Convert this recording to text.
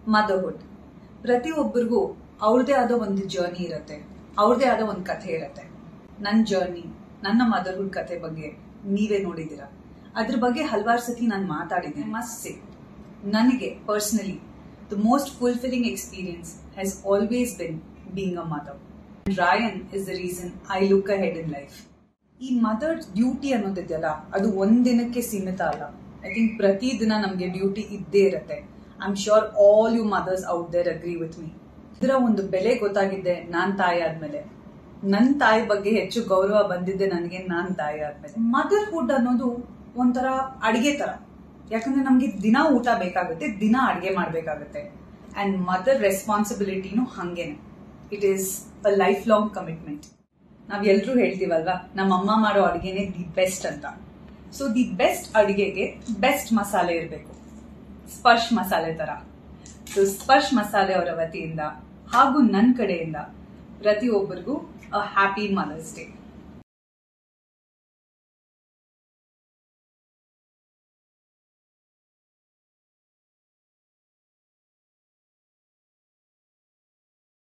motherhood ಪ್ರತಿಯೊಬ್ಬರಿಗೂ ಅವ್ರದೇ ಆದ ಒಂದು ಜರ್ನಿ ಇರುತ್ತೆ ಅವ್ರದೇ ಆದ ಒಂದು ಕಥೆ ಇರುತ್ತೆ ನನ್ನ ಜರ್ನಿ ನನ್ನ ಮದರ್ಹುಡ್ ಕಥೆ ಬಗ್ಗೆ ನೀವೇ ನೋಡಿದ್ದೀರಾ ಅದ್ರ ಬಗ್ಗೆ ಹಲವಾರು ಸತಿ ನಾನು ಮಾತಾಡಿದ್ದೀನಿ ಮಸ್ಟ್ ಸೇ ನನಗೆ personally the most fulfilling experience has always been being a mother ರಾಯನ್ is the reason I look ahead in ಇನ್ ಲೈಫ್ ಈ ಮದರ್ ಡ್ಯೂಟಿ ಅನ್ನೋದಿದೆಯಲ್ಲ ಅದು ಒಂದಿನಕ್ಕೆ ಸೀಮಿತ ಅಲ್ಲ ಐ ಥಿಂಕ್ ಪ್ರತಿ ದಿನ ನಮಗೆ ಡ್ಯೂಟಿ ಇದ್ದೇ ಇರುತ್ತೆ I am sure all you mothers out there agree with me ಇದರ ಒಂದು ಬೆಲೆ ಗೊತ್ತಾಗಿದ್ದೆ ನಾನ್ ತಾಯಿ ಆದ್ಮೇಲೆ ನನ್ನ ತಾಯಿ ಬಗ್ಗೆ ಹೆಚ್ಚು ಗೌರವ ಬಂದಿದ್ದೆ ನನಗೆ ನಾನ್ ತಾಯಿ ಆದ್ಮೇಲೆ ಮದರ್ಹುಡ್ ಅನ್ನೋದು ಒಂಥರ ಅಡಿಗೆ ತರ ಯಾಕಂದ್ರೆ ನಮ್ಗೆ ದಿನ ಊಟ ಬೇಕಾಗುತ್ತೆ ದಿನ ಅಡಿಗೆ ಮಾಡ್ಬೇಕಾಗುತ್ತೆ ಅಂಡ್ ಮದರ್ ರೆಸ್ಪಾನ್ಸಿಬಿಲಿಟಿನೂ ಹಂಗೇನೆ it is a lifelong commitment ನಾವ್ ಎಲ್ರೂ ಹೇಳ್ತೀವಲ್ವಾ ನಮ್ಮ ಅಮ್ಮ ಮಾಡೋ ಅಡಿಗೆನೆ ದಿ ಬೆಸ್ಟ್ ಅಂತ ಸೊ ದಿ ಬೆಸ್ಟ್ ಅಡಿಗೆಗೆ ಬೆಸ್ಟ್ ಮಸಾಲೆ ಇರಬೇಕು ಸ್ಪರ್ಶ್ ಮಸಾಲೆ ತರ ಸೊ ಸ್ಪರ್ಶ್ ಮಸಾಲೆ ಅವರ ವತಿಯಿಂದ ಹಾಗೂ ನನ್ನ ಕಡೆಯಿಂದ ಪ್ರತಿಯೊಬ್ಬರಿಗೂ ಅ ಹ್ಯಾಪಿ ಮದರ್ಸ್ ಡೇ